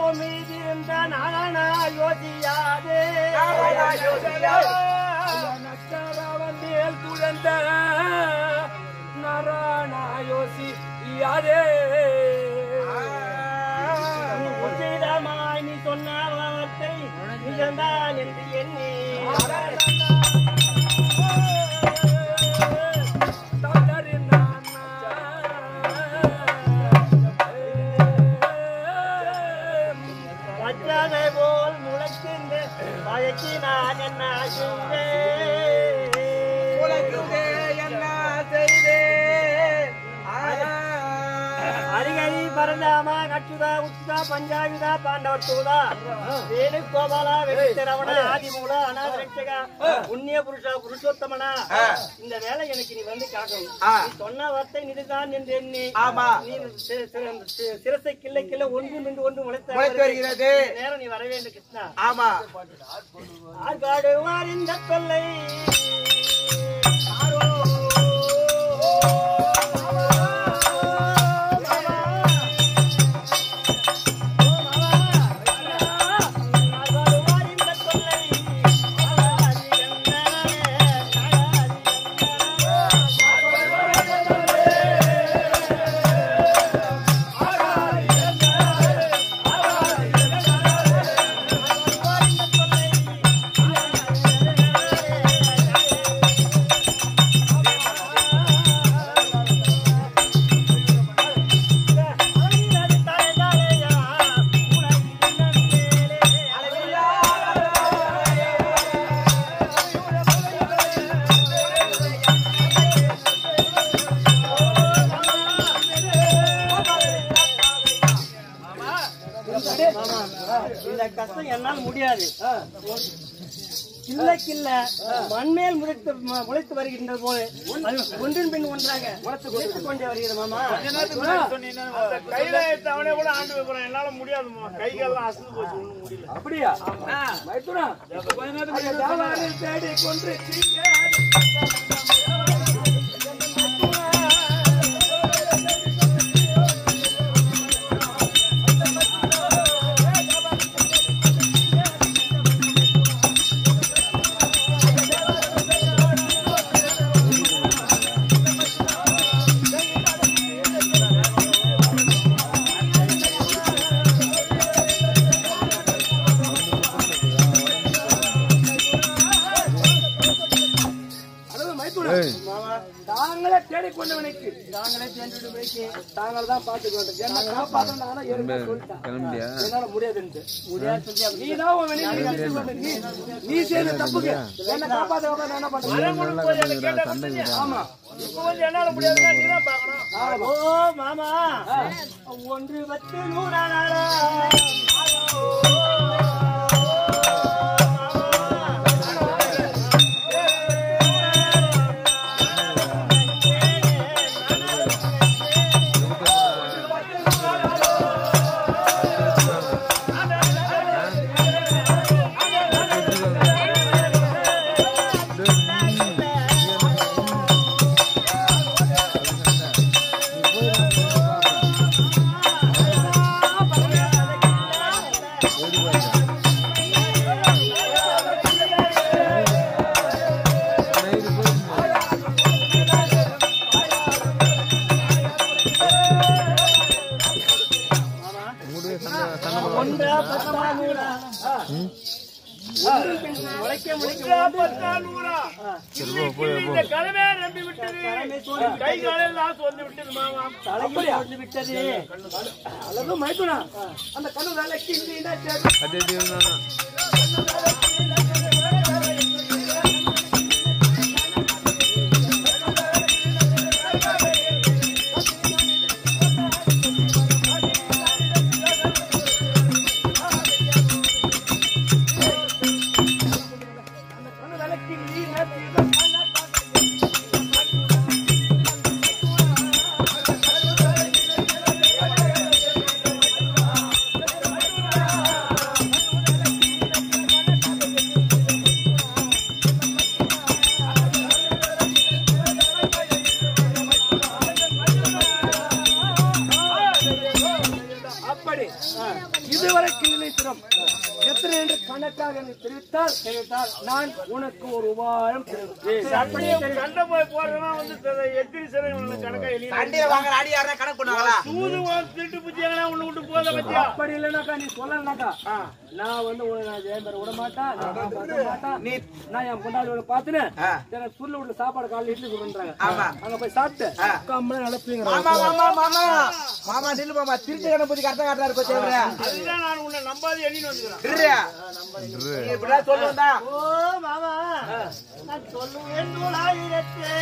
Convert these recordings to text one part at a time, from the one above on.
உன் மீது இருந்த நானா யோசியாதே நானா யோசியாதே. நக்கரவன் மேல் துழந்த நாராயணா யோசியாதே உச்சிதமாய் நீ சொன்ன வார்த்தை நிஜம்தான் என்று எண்ணி பச்சனை போல் முளைக்கின்ற வயக்கி நான் என்ன செய்வேன் உலகுதே என்ன செய்தே அரிகரி பரந்தாமா கச்சுதா உச்சுதா பஞ்சாயுதா பாண்டவர் தூதா வேணு கோபாலா வெற்றிரவண ஆதிமூல அநாத ரட்சகா புண்ணிய புருஷா புருஷோத்தமனா இந்த வேலை எனக்கு நீ வந்து காட்டணும் ஆ. நீ சொன்ன வார்த்தை இதுதான் என்று எண்ணி ஆமா. நீ சி- சி- சி- சிரசை கிள்ளை கிள்ள ஒன்று நின்று ஒன்று முளைத்த முளைத்து வருகிறது. நேரம் நீ வர வேண்டும் கிருஷ்ணா ஆமா ஆகாடுவார் இந்த தொல்லை ஆரோ. ஆகாடுவார் இந்த தொல்லை. ஆகாது என்ன, ஆகாது என்ன. இந்த கஷ்டம் என்னால் முடியாது கில்ல கில்ல மண்மேல் முளைத்து ம- முளைத்து வருகின்ற போது அது ஒன்றின் பின் ஒன்றாக முளைத்து கொண்டே வருகிறது மாமா கையில எடுத்தவனே கூட ஆண்டு வைக்கிறேன் என்னால முடியாதுமா கைகள்லாம் அசந்து போச்சு ஒண்ணும் முடியல அப்படியா மைத்துனா தேடி கொன்று அதாவது மைத்துனா மாமா தாங்களே தேடிக்கொண்டவனுக்கு தாங்களே தேடிக்கொண்டவனுக்கு தாங்கள் தான் பார்த்துக்கொண்டு என்ன காப்பாற்றணும் நானும் ஏற்கனவே சொல்லிட்டேன் கிளம்பிட்டியா என்னால முடியாதுன்ட்டு முடியாது சொல்லி நீ தான் உன் வெளியே கழிச்சு கொண்டு நீ நீ செய்த தப்புக்கு என்ன காப்பாத்த நான் என்ன பண்றேன் சண்டை ஆமா இப்ப வந்து என்னால முடியாதுன்னா நீ தான் பாக்கணும் ஓ மாமா ஒன்று பத்து நூறானா ஒன்றா பத்தமா நூறா முளைக்க முளைக்க பத்தா நூறா கிள்ளி கிள்ளி இந்த கலமே நம்பி விட்டது கை காலெல்லாம் சோர்ந்து விட்டது மாமா தலையில் வந்து விட்டது அழகு மைத்துனா அந்த கண்ணு வேலைக்கு இல்லைன்னா சரி. அது எப்படி இருந்தானா அந்த கண்ணு வேலைக்கு இல்லைன்னா இதுவரை கிள்ளை சிரம் எத்தனை என்று கணக்காக எனக்கு தெரிவித்தால் தெரிவித்தால் நான் உனக்கு ஒரு உபாயம் தெரிவித்தேன். அப்படியே கண்ட போய் போறவன் வந்து த- எத்தனை சிறை உள்ள கணக்கா எழுதி கண்டிப்பா வாங்குற அடி யாரா கணக்கு பண்ணுவாங்களா தூது உன் திருட்டு புத்தி எங்கன்னா உன்னை விட்டு போத பத்தியா அப்படி இல்லைனாக்கா நீ சொல்லலனாக்கா நான் வந்து உன்னை நான் ஜெயம்பெற விட மாட்டேன் நான் காப்பாற்ற மாட்டேன் நீ நான் என் கொண்டாடி பாத்துனேன் ஆ. எனக்கு சுருள் வீட்டுல சாப்பாடு காலையில இட்லி கொடுன்றாங்க ஆமா. அங்க போய் சாப்பிட்டு கம்மல நடப்பீங்க மாமா மாமா மாமா மாமா நில்லு மாமா திருட்டு கணபதி கரெக்டா காட்டுறாரு பச்சை அதுதான் நான் உன்னை நம்பாது எண்ணின்னு வந்துக்கிறேன் நீ இப்படிலாம் சொல்லுவா ஓ மாமா நான் சொல்லுவேன் நூலாயிரத்தே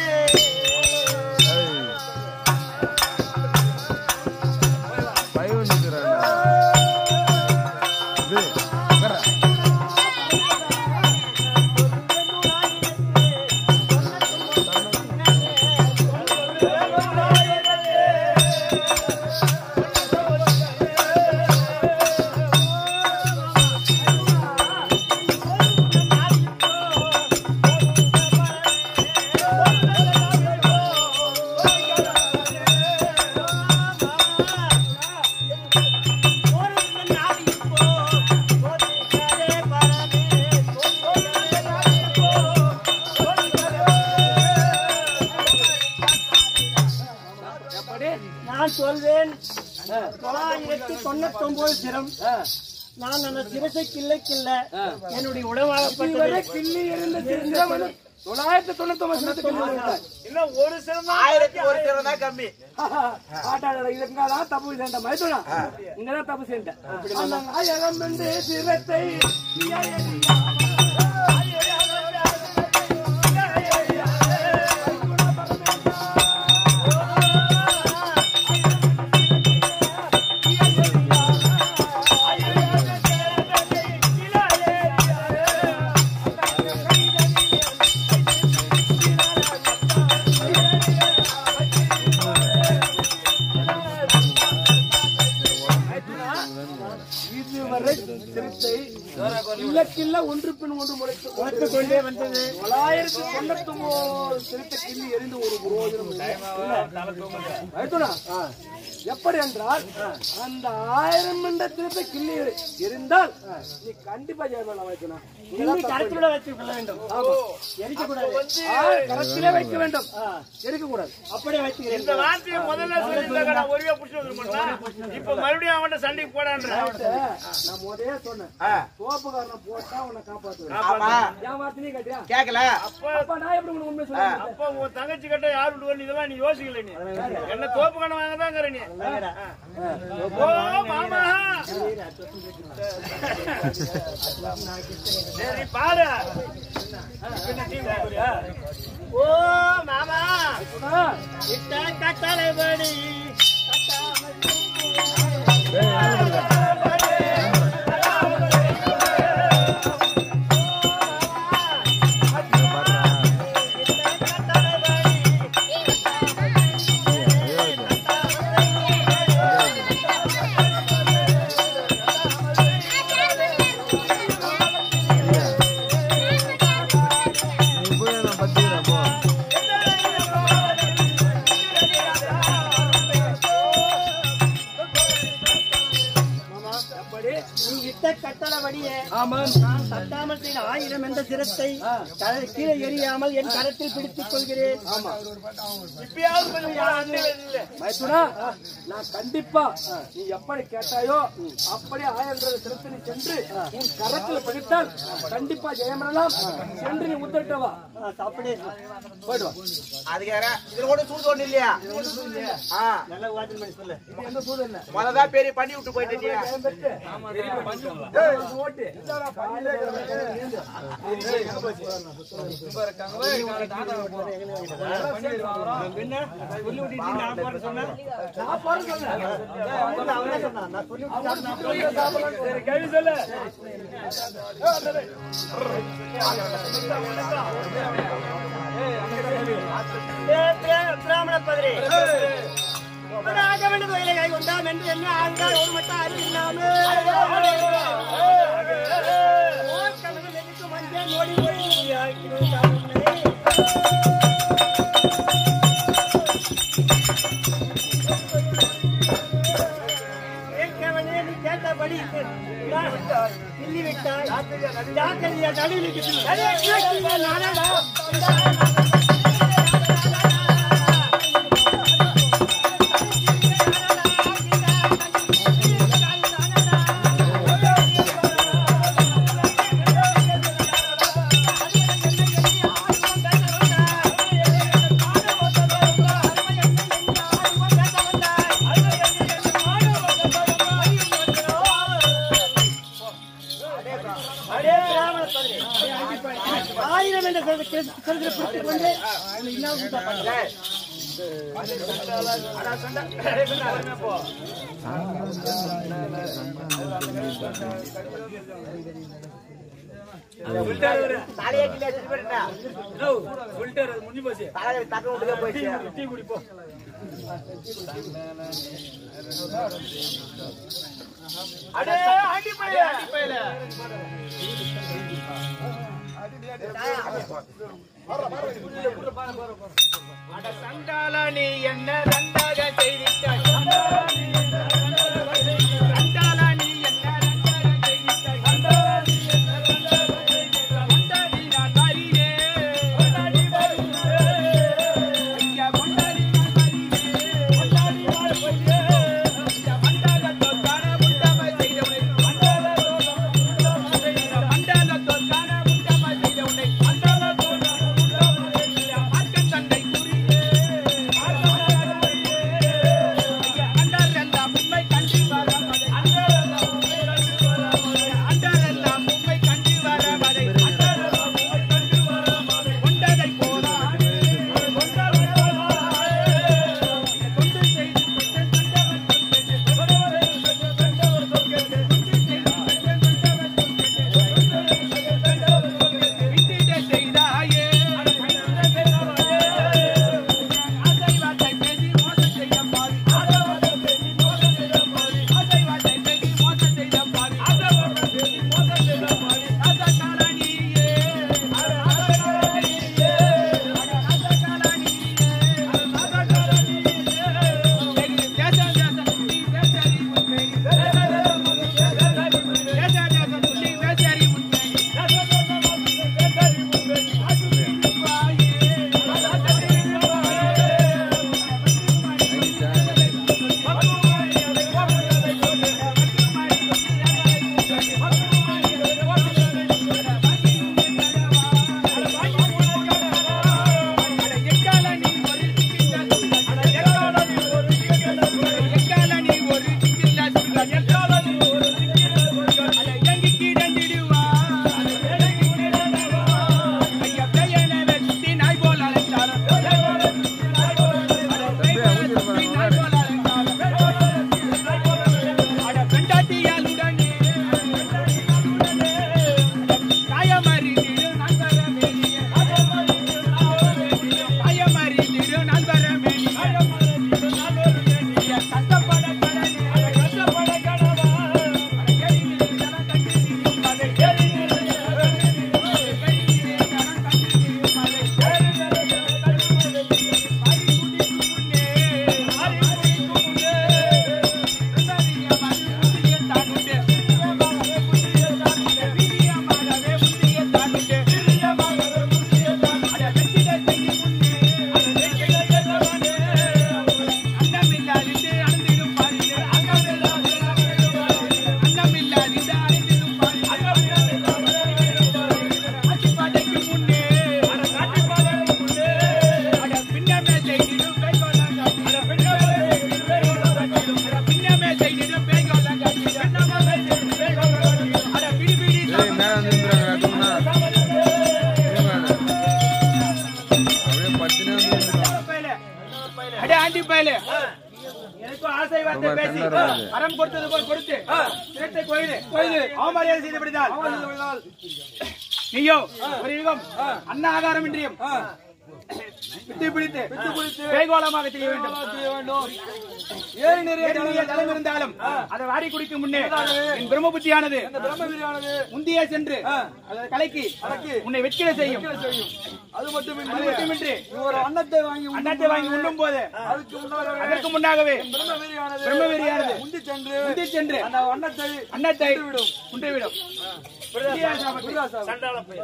நான் சொல்வேன் தொள்ளாயிரத்தி தொண்ணூத்தி ஒன்பது சிரம் நான் அந்த சிரசை கிள்ளை கிள்ள என்னுடைய உணவாகப்பட்டது இதுவரை கிள்ளி இருந்த சிரம் வந்து தொள்ளாயிரத்தி தொண்ணூத்தி ஒன்பது சிரத்துக்கு கிள்ளி இருந்தார். இன்னும் ஒரு சிறந்த ஆயிரத்தி ஒரு சிறம் தான் கம்மி ஆட்டாளர் இதுங்கதான் தப்பு செய்த மைதுனா இங்கதான் தப்பு செய்த அந்த ஆயிரம் என்று சிரத்தை இதுவரை சிரத்தை இல்லக்கில்ல ஒன்று பின் ஒன்று முளைத்து உனக்கு கொண்டே வந்தது தொள்ளாயிரத்தி தொண்ணூத்தி ஒன்பது சிறுத்தை கிள்ளி எரிந்து ஒரு புரோஜனம் இல்லை. ரைட்டுடா? எப்படி என்றால் அந்த ஆயிரம் என்ற சிறுத்தை கிள்ளி எரி- எரிந்தால் நீ கண்டிப்பா ஜெயபாலா வைக்கணும் கிள்ளி கருத்துல வச்சு கொள்ள வேண்டும் ஆமா எரிக்க கூடாது ஆ, கரத்திலே வைக்க வேண்டும் எரிக்க கூடாது அப்படியே வைத்துக்கிறேன் இந்த வார்த்தையை முதல்ல சொல்லியிருந்தாங்க நான் ஒரே புடிச்சு வந்துருமாட்டா இப்ப மறுபடியும் அவன்கிட்ட சண்டைக்கு போடான்ற நான் முதலே சொன்னேன் ஆ, சோப்புக்காரனை போட்டா உன்னை காப்பாத்துவேன் ஆமா என் வார்த்தையே கேட்டியா கேக்கல அப்ப நான் எப்படி உனக்கு உண்மை சொல்லுவேன் அப்ப உன் தங்கச்சி கிட்ட யார் விடுவா இதெல்லாம் நீ யோசிக்கல நீ என்ன தோப்பு கண்ண வாங்க தான் நீ ஓ மாமா சரி பாரு ஓ மாமா ஆ, இட்ட கட்டளைபடி நீ இட்ட கட்டளைபடியே ஆமாம் நான் தட்டாமல் செய்த ஆயிரம் என்ற சிரத்தை தலை கீழே எறியாமல் என் கரத்தில் பிடித்துக் கொள்கிறேன் இப்பயாவது கொஞ்சம் போடா, அண்டையில இல்ல மைத்துனா நான் கண்டிப்பா நீ எப்படி கேட்டாயோ அப்படியே ஆயிரம் செலுத்தி நீ சென்று உன் கரத்தில் பிடித்தால் கண்டிப்பா ஜெயமரலாம் சென்று நீ உத்தட்டவா ஆ, அப்படியே போயிட்டு வா அதுக்காக இதுல கூட சூடு ஒண்ணு இல்லையா ஆ நல்ல வாசல் பண்ணி சொல்லு இது எந்த சூடு என்ன முதல்தான் பெரிய பண்ணி விட்டு போயிட்டீங்க பயம் பெற்று ஏய், ஓட்டு காலையில எழுந்து. என்ன சொல்லி விட்டுட்டு நான் போட சொன்னேன் நான் போட சொன்னேன். அவனே சொன்னான் நான் சொல்லி விட்டு அவன் சுட்டு வைக்க சாப்பிடலாம். சரி, கேள்வி சொல்லு பிராமண பதிரி ராஜவன் கோயிலை கை கொண்டாம் என்று என்ன ஆண்டால் ஒரு மட்டும் அறிவில்லாமல் கலந்து வெடித்து மஞ்சள் ஓடி ஓடி ஆக்கினோம் கேட்கவனே நீ கேட்டபடி கிள்ளி விட்டாய் ஜாக்கிரதையா நடுவில் நானடா ஆயிரம் என்ற சொல்கிற பிடித்துக் கொண்டு அவனை இல்லாமல் சுத்தம் பண்ண. தலையாட்டில எடுத்துட்டு போயிட்டா முடிஞ்சு போச்சு தலை தக்க விட்டுக்க போயிடுச்சு டீ குடிப்போம் அடே ஆண்டி பையல ஆண்டி பையல அட சண்டால நீ என்ன ரெண்டாக செய்திட்டாய் சண்டால நீ என்ன ரெண்டாக செய்திட்டாய் சண்டால நீ என்ன ரெண்டாக செய்திட்டாய் சண்டால நீ என்ன ரெண்டாக செய்திட்டாய் கொண்டாடி நான் வரியே கொண்டாடி வருகிறே ஐயா கொண்டாடி நான் வரியே கொண்டாடி வருகிறே ஐயா மண்டால தோத்தான முண்டம செய்தவனை மண்டால தோத்தான மண்டால தோத்தான முண்டம செய்தவனை மண்டால தோத்தான முண்டம செய்தவனை மார்க்கன் தந்தை குறியே மார்க்கன் தந்தை குறியே ஐயா அண்டரெல்லாம் உண்மை கண்டு வராமதை அண்டரெல்லாம் உண்மை கண்டு வராமதை அண்டரெல்லாம் உண்மை கண்டு வராமதை அண்டரெல்லாம் உண்மை கண்டு வராமதை கொண்டதை போராடு கொண்டதை போராடு கொண்டு செய்து கொண்டவன் கொண்டவன் கொண்டவன் கொண்டவர் விட்டிட செய்தாயே ஆசை வார்த்தை பேசி மோசம் செய்ய பாவி ஆசை வார்த்தை பேசி மோசம் செய்ய பாவி ஆசை வார்த்தை பேசி மோசம் செய்ய பாவி ஆசை வார்த்தை பேசி மோசம் செய்ய பாவி ஆசை காலனியே ஆசை காலனியே ஆசை காலனியே ஆசை காலனியே தேச தேச துள்ளி வேசரி முன்னேறி தேச தேச துள்ளி வேசரி முன்னேறி தேச தேச துள்ளி வேசரி முன்னேறி அடே ஆண்டி பயலே எனக்கும் ஆசை வார்த்தை பேசி அறம் கொடுத்தது போல் கொடுத்து சிரத்தை கோயிலு கோயிலு அவமரியாதை செய்து விடுதால் நீயோ ஒரு யுகம் அன்ன ஆகாரம் இன்றியும் விட்டு பிடித்து விட்டு பிடித்து கைகோளமாக செய்ய வேண்டும் செய்ய வேண்டும் ஏறி நிறைய நிறைய ஜலம் இருந்தாலும் அதை வாரி குடிக்கும் முன்னே என் பிரம்ம புத்தியானது இந்த பிரம்மகிரியானது முந்தியே சென்று அதை கலக்கி உன்னை வெட்கிட செய்யும் அது மட்டுமின்றி அது மட்டுமின்றி ஒரு அன்னத்தை வாங்கி உண்ணும் அன்னத்தை வாங்கி உண்ணும் போது அதுக்கு முன்னாடி அதற்கு முன்னாகவே பிரம்மகிரியானது பிரம்மவெறியானது முந்தி சென்று முந்தி சென்று அந்த அன்னத்தை அன்னத்தை விடும். உண்டுவிடும் சண்டாள பையன்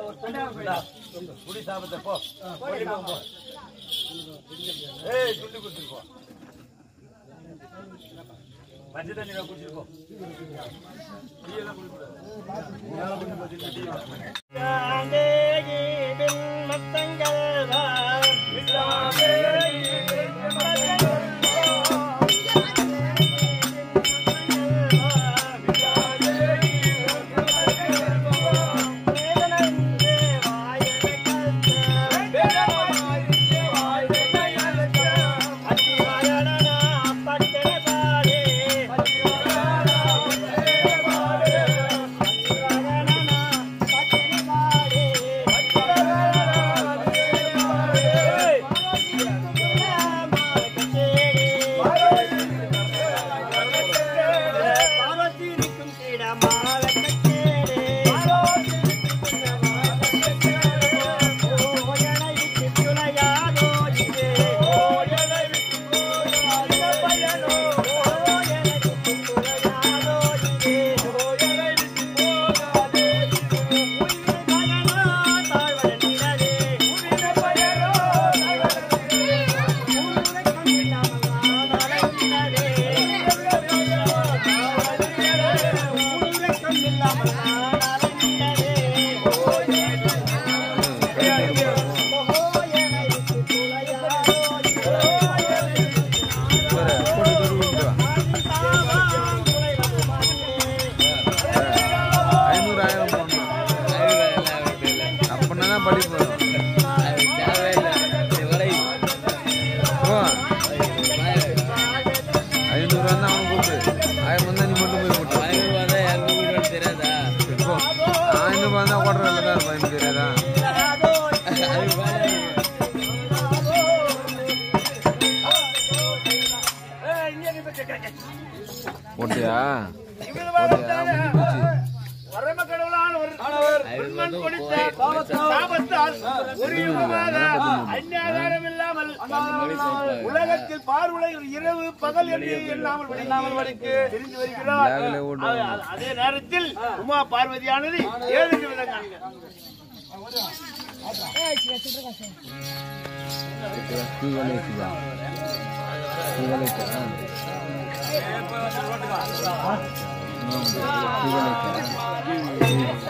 ஐநூறு ஆயிரம் போடணும் அப்படின்னா தான் படிப்பு வரும். ஓ. ஐநூறு வந்தா அவன் கூப்பிடு ஆயிரம் வந்தா நீ மட்டும் போய் கூப்பிட்டு இப்போ ஐநூறு வந்தா ஓடுற வேலை தான் இருக்கும் எனக்கு தெரியாதா ஓட்டியா ஓட்டியா முடிஞ்சு போச்சு பரம கடவுளான ஒரு பெண்மண் கொடுத்த சாபத்தால் ஒரு யுகமாக அந்நியாதாரம் இல்லாமல் உலகத்தில் பார்வுலை இரவு பகல் என்று எண்ணாமல் படிக்காமல் படிக்கு தெரிந்து வருகிறார் பேக்ல ஓட்டு அது- அதே நேரத்தில் உமா பார்வதியானது ஏழு நிமிடம் காண்க டீ வேலை வச்சுதா டீ வேலை வச்சா டீ வேலை வச்சா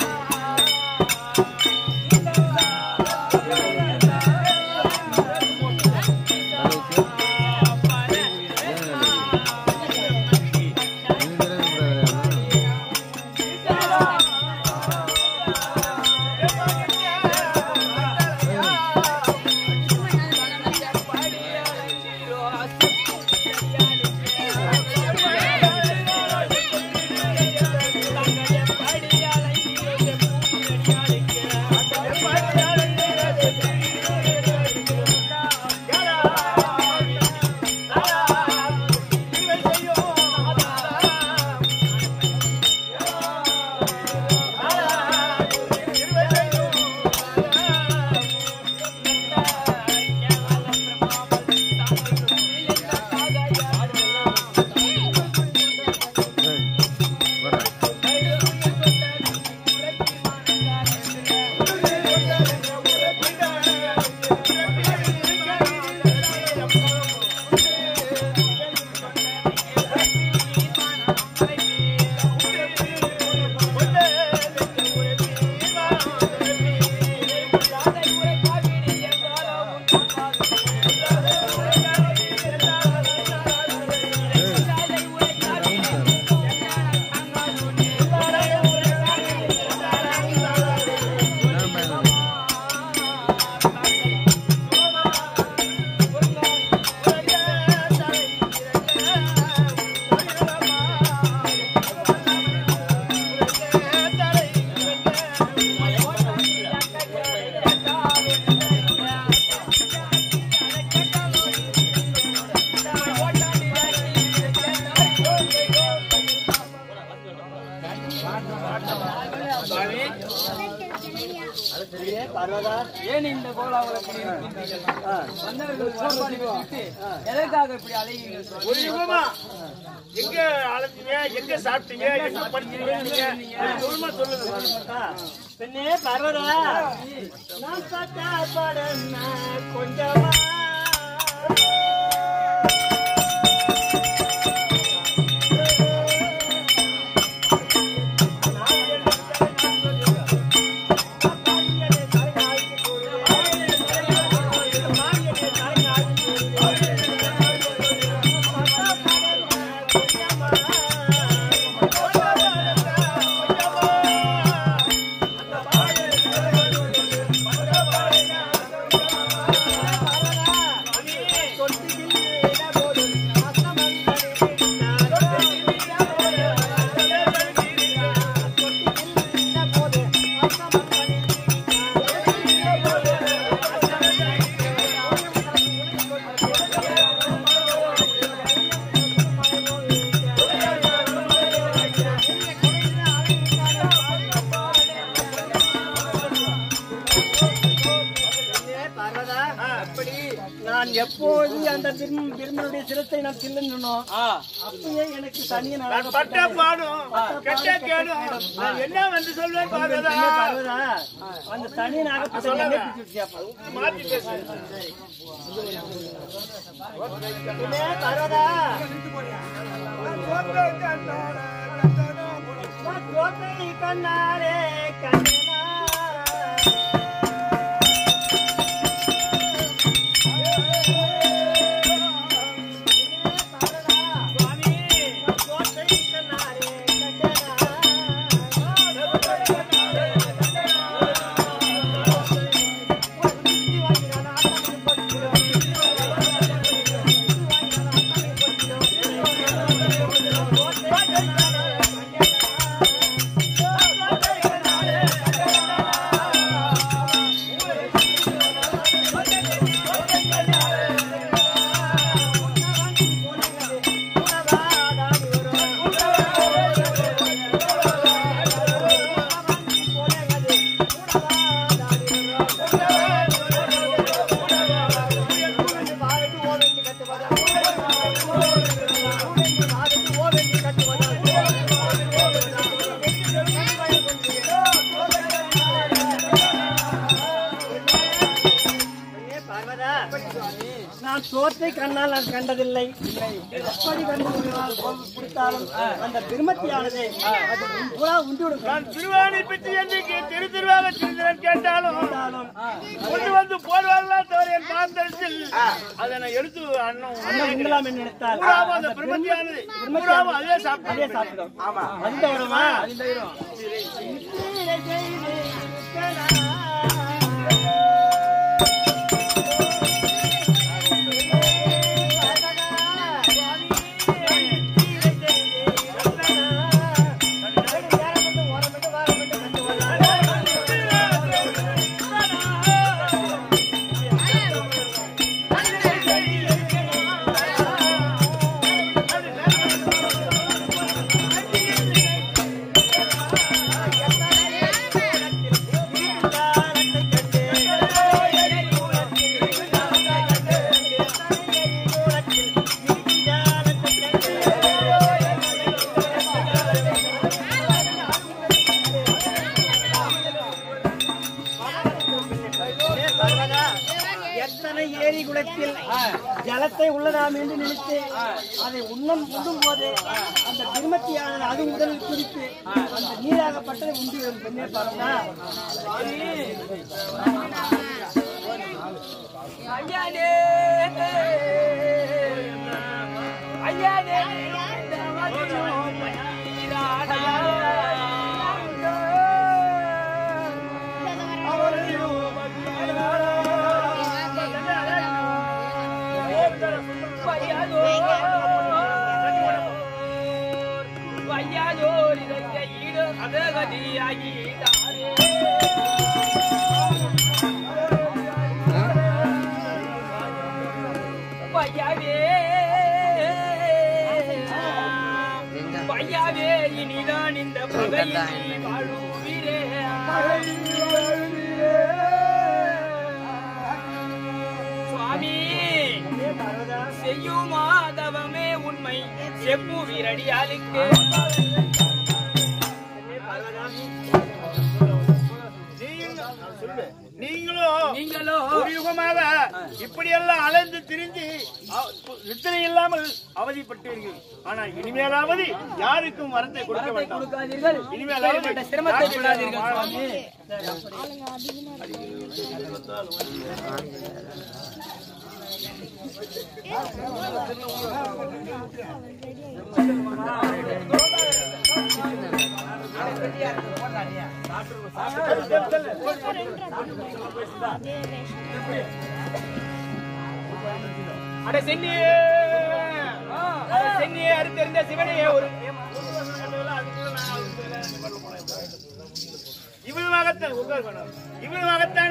பார்வதா ஏன் இந்த கோலாவில் இப்படி இருக்கின்றீர்கள்? வந்தவர்களுக்கு சாப்பாடு விட்டு எதற்காக இப்படி அலைகிறீர்கள் சுவாமி? ஒரு யுகமா எங்க அழைச்சீங்க எங்க சாப்பிட்டீங்க எங்க படிச்சீங்க நீங்க சொல்லுமா சொல்லுங்க பெண்ணே பார்வதா நான் பார்த்தா படம் கொஞ்சமா பார்வதா அப்படி நான் எப்போது அந்த பிரம்- பிரம்மனுடைய சிரத்தை நான் தில்லணும் அப்பயே எனக்கு தனிய நான் பட்ட பாடும் கெட்ட கேடும் நான் என்ன வந்து சொல்வேன் பார்வதா பார்வதா அந்த தனி நாகப்பட்ட மாத்தி பேசு பார்வதா கோட்டை கண்ணாரே கண்ணா பார்வதா நான் சோற்றை கண்ணால் நான் கண்டதில்லை எப்படி கண்டு கொடுத்தாலும் அந்த திருமத்தியானது அது புறா உண்டு நான் திருவாணி பிச்சு என்று திரு திருவாக திருந்திரன் கேட்டாலும் கொண்டு வந்து போடுவார்களா தவிர என் பாந்தரத்தில் அதை நான் எடுத்து அண்ணன் உண்ணலாம் என்று நினைத்தால் பூராவும் அந்த பிரம்மத்தியானது பூராவும் அதே சாப்பிட்டு அதே சாப்பிடும் ஆமா அந்த விடமா எத்தனை ஏரி குளத்தில் ஜலத்தை உள்ளதாம் என்று நினைத்து அதை உண்ணும் உண்ணும் போது அந்த திருமத்தியானது அது உடலில் குறித்து அந்த நீராகப்பட்டதை உண்டு வரும் பெண்ணே பாருங்க ஐயானே ஐயானே இந்த வச்சோம் பன்னீராடா. வையாதோ வையாதோர் இதற்கு ஈடு அதகதியாகிட்டாரே பையாவே பையாவே இனிதான் இந்த பகை வாழுவீரே. சுவாமி செய்யும் மாதவமே உண்மை செப்பு வீரடியாளுக்கு நீங்களும் நீங்களோ ஒரு யுகமாக இப்படியெல்லாம் அலைந்து திரிஞ்சு அ- நித்திரை இல்லாமல் அவதிப்பட்டீர்கள் ஆனால் இனிமேலாவது யாருக்கும் வரத்தை கொடுக்க வேண்டாம் கொடுக்காதீர்கள் இனிமேலாவது இப்படிப்பட்ட சிரமத்தை கொள்ளாதீர்கள் சுவாமி அட சென்னியே அட சென்னியே அறுத்தெறிந்த சிவனையே ஒரு இவ்வளவாகத்தான் உட்கார் வேணும். இவ்வளவாகத்தான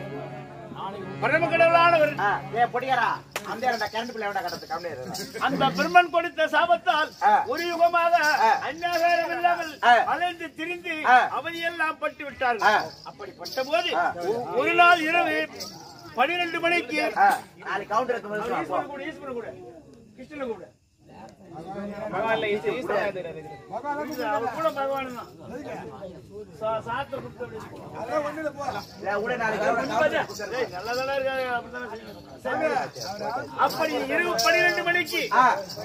பரம கடவுளானவர் ஏ பொடியாரா அந்த இடத்த கரண்ட் பிள்ளை எவ்வளவு கடத்து கம்மியா அந்த பிரம்மன் கொடுத்த சாபத்தால் ஆ. ஒரு யுகமாக ஆ. அந்நாகாரம் இல்லாமல் ஆ. அலைந்து திரிந்து ஆ. அவதியெல்லாம் பட்டு ஆ. விட்டார்கள் அப்படிப்பட்ட போது ஆ. ஒ- ஒரு நாள் இரவு பனிரெண்டு மணிக்கு நாளைக்கு கவுண்டர் எடுத்து அவர் வந்து ஈஸ்வரன் கூட ஈஸ்வரன் கூட கிருஷ்ணன் கூட பகவான்ல ஈஸ்வரன் ஈஸ்வரன் அவர் கூட பகவான் தான் சா- சாத்த கொடுத்து அப்படி இருக்கு. கூட நாளைக்கு கவுண்டர் ஏய், நல்லாதானே இருக்காரு, அப்படித்தானே செய்யணும். சரி. அப்படி இரவு பனிரெண்டு மணிக்கு ஆ.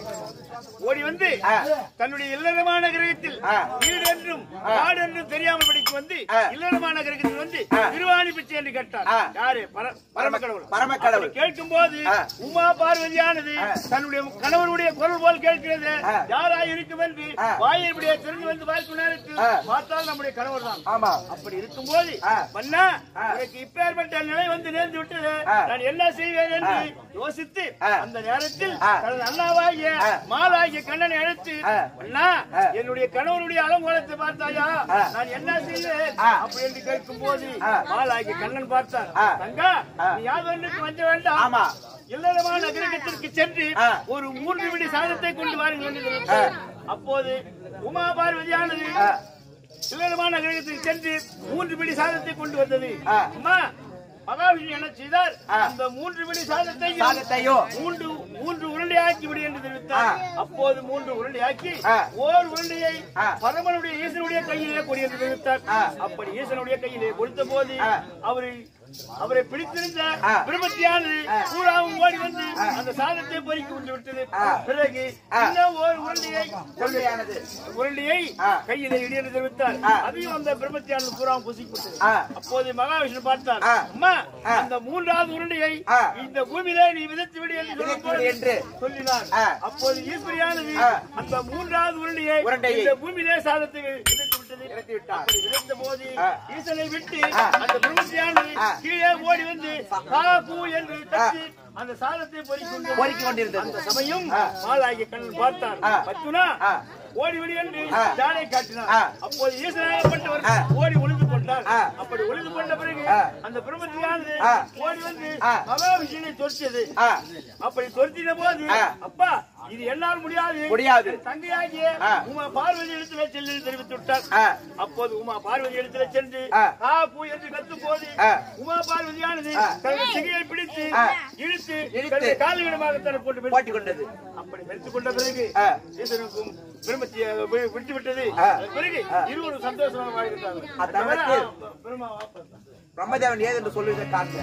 ஓடி வந்து ஆ. தன்னுடைய இல்லறமான கிரகத்தில் ஆ. வீடு என்றும் காடு என்றும் தெரியாமல் படிக்கு வந்து ஆ. இல்லறமான கிரகத்தில் வந்து ஆ. திருவாணி பிச்சை என்று கேட்டார் ஆ. யாரு பர- பரமக்கடவுள் பரமக்கடவுள். கேட்கும் போது ஆ. உமா பார்வதியானது ஆ. தன்னுடைய கணவனுடைய குரல் போல் கேட்கிறது ஆ. யாராய் இருக்கும் என்று ஆ. வாயை இப்படியே திறந்து வந்து பார்க்கும் நேரத்தில் ஆ. பார்த்தால் நம்முடைய கணவர் தான் ஆமா அப்படி இருக்கும்போது ஆ. மன்னா ஆ. எனக்கு இப்பேற்பட்ட நிலை வந்து நேர்ந்து விட்டது ஆ. நான் என்ன செய்வேன் என்று யோசித்து ஆ. அந்த நேரத்தில் ஆ. தனது அண்ணாவாகிய ஆ. மாலாகிய கண்ணனை அழைத்து ஆ. அண்ணா ஆ. என்னுடைய கணவனுடைய அலங்கோலத்தை பார்த்தாயா ஆ. நான் என்ன செய்வேன் ஆ. அப்படி என்று கேட்கும் போது ஆ. மாலாகிய கண்ணன் பார்த்தார் ஆ. தங்கா ஆ. நீ யாதொன்றுக்கு வஞ்ச வேண்டாம் ஆமா. இல்லறமான நகரத்திற்கு சென்று ஆ. ஒரு மூன்று விடி சாதத்தை கொண்டு வாருங்கள் என்று தெரிவித்தார். அப்போது உமா பார்வதியானது ஆ. சிலரமான கிரகத்துக்கு சென்று மூன்று பிடி சாதத்தை கொண்டு வந்தது ஆ. அம்மா மகாவிஷ்ணு என்ன செய்தார் ஆ. அந்த மூன்று பிடி சாதத்தை சாதத்தையோ? மூன்று மூன்று உருண்டையாக்கி விடு என்று தெரிவித்தார் ஆ. அப்போது மூன்று உருண்டையாக்கி ஆ. ஓர் உருண்டையை ஆ. பரமனுடைய ஈசனுடைய கையிலே கொடி என்று தெரிவித்தார் ஆ. அப்படி ஈசனுடைய கையிலே கொடுத்த போது ஆ. அவரை அவரை பிடித்திருந்த ஆ. பிரம்மத்தியானது ஆ. பூராவும் ஓடி வந்து அந்த சாதத்தை பொறுக்கி கொண்டு விட்டது ஆ. பிறகு ஆ. இன்னும் ஓர் உருண்டையை கொள்கையானது உருண்டையை ஆ. கையில இடியென்று தெரிவித்தார் ஆ. அதையும் அந்த பிரம்மத்தியான புறாவும் புசிக்கப்பட்டது ஆ. அப்போது மகாவிஷ்ணு பார்த்தார் ஆ. அம்மா ஆ. அந்த மூன்றாவது உருண்டையை ஆ. இந்த பூமியிலே நீ விதைத்து விடு என்று விதைத்து சொல்லும்போது விடு என்று. சொல்லினார் ஆ. அப்போது ஈஸ்வரியானது ஆ. அந்த மூன்றாவது உருண்டையை உருண்டையை. இந்த பூமியிலே சாதத்தை விதைத்து விட்டது விதைத்து விட்டார். அப்படி விதைத்த போது ஆ. ஈசனை விட்டு ஆ. அந்த பிரம்மத்தியானது ஆ. கீழே ஓடி வந்து கா பூ என்று தட்டி அந்த சாதத்தை பொறிக்கொண்டு பொறுக்கிக் கொண்டிருந்தது. அந்த சமயம் ஆ. மாலாகிய கண்ணன் பார்த்தார் ஆ. பத்துனா ஆ. ஓடி விடு என்று ஆ. ஜாடை காட்டினார் ஆ. அப்போது ஈசனாகப்பட்டவர் ஆ. ஓடி ஒளிந்து கொண்டார் ஆ. அப்படி ஒளிந்து கொண்ட பிறகு ஆ. அந்த பிரம்மத்தியானது ஆ. ஓடி வந்து ஆ. மகாவிஷ்ணுவை தொடுத்தது ஆ. அப்படி தொடுத்தின போது ஆ. அப்பா இது என்னால் முடியாது முடியாது. என் தங்கையாகிய ஆ. உமா பார்வதி இடத்துல சென்று தெரிவித்து விட்டார் ஆ. அப்போது உமா பார்வதி இடத்துல சென்று ஆ. கா பூ என்று கத்தும் போது ஆ. உமா பார்வதியானது ஆ. தனது சிகையை பிடித்து ஆ. இழுத்து இழுத்து. தனது கால்விடமாக தன்னை போட்டு போட்டி கொண்டது அப்படி வெறுத்து கொண்ட பிறகு ஆ. ஈசனுக்கும் பிரம்மத்திய வி- விட்டு விட்டது ஆ. அதன் பிறகு இருவரும் சந்தோஷமாக வாழ்கிறார்கள் அத்தருணத்தில் பிரம்மா வாபஸ். பிரம்மதேவன் ஏது என்று சொல்லுவதை காண்க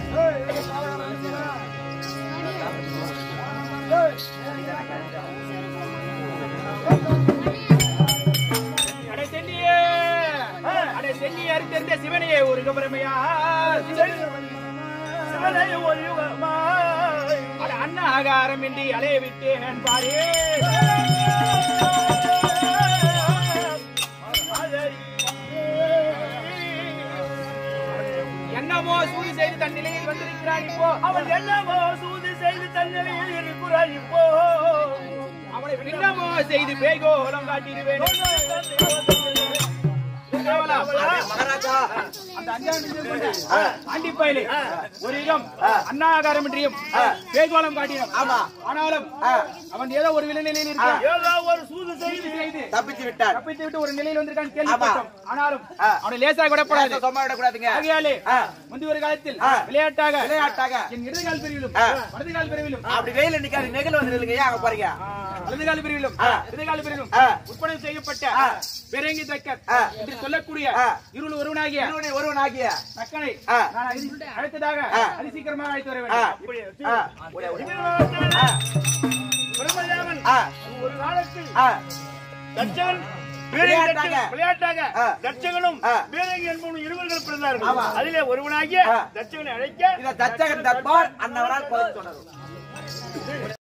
அடே சென்னியே அடே சென்னியே அறுத்தெறிந்த சிவனையே ஒரு கபரமையா சிவனை ஒரு யுகமாய் அட அண்ணா ஆகாரம் இன்றி அலைய விட்டேன் பாரு என்னமோ சூழி செய்து தன் நிலையில் வந்திருக்கிறான் இப்போ அவன் என்னவோ சூது செய்து தன்னிலையில் இருக்கிறான் இப்போ அவனை பின்னமோ செய்து பேய்கோலம் காட்டிடுவேன் கேவலம். மகாராஜா அந்த அஞ்சாம் நெஞ்சில் கொண்ட ஆண்டிப்பயலே ஒரு யுகம் அன்னாகாரமின்றியும் பேகோலம் காட்டினான் ஆமா. ஆனாலும் அவன் ஏதோ ஒரு விலை நிலையில் இருக்கிறான் ஏதோ ஒரு சூது செய்து செய்து தப்பிச்சு விட்டார் தப்பித்து விட்டு ஒரு நிலையில் வந்திருக்கான் கேள்விப்பட்டோம் ஆனாலும் அவனை லேசாக விடப்படாது சும்மா விடக்கூடாதுங்க ஆகையாலே முந்தைய ஒரு காலத்தில் விளையாட்டாக விளையாட்டாக என் இடதுகால் பிரிவிலும் வலதுகால் பிரிவிலும் அப்படி வெயில நிக்காது நெகிழ் வந்து நில்லுங்க ஏன் அங்க போறீங்க வலதுகால் பிரிவிலும் இடதுகால் பிரிவிலும் உட்பட செய்யப்பட்ட பெருங்கி தக்கர் என்று சொல்லக்கூடிய இருள் ஒருவனாகிய ஒருவனை ஒருவன் ஆகிய தக்கனை ஆ. நான் அதி- அழைத்ததாக அதிசீக்கிரமாக அழைத்து வர வேண்டும் ஆ. பிரம்மதேவன் ஆ. ஒரு காலத்தில் ஆ. தட்சகன் விளையாட்டாக. விளையாட்டாக ஆ. தட்சகனும் ஆ. பீரங்கி என்பவனும் இருவர்கள் பிறந்தார்கள் ஆமா. அதிலே ஒருவனாகிய ஆ. தட்சகனை அழைக்க இந்த தச்சகன் தர்பார் அன்னவரால் பதவி தொடரும்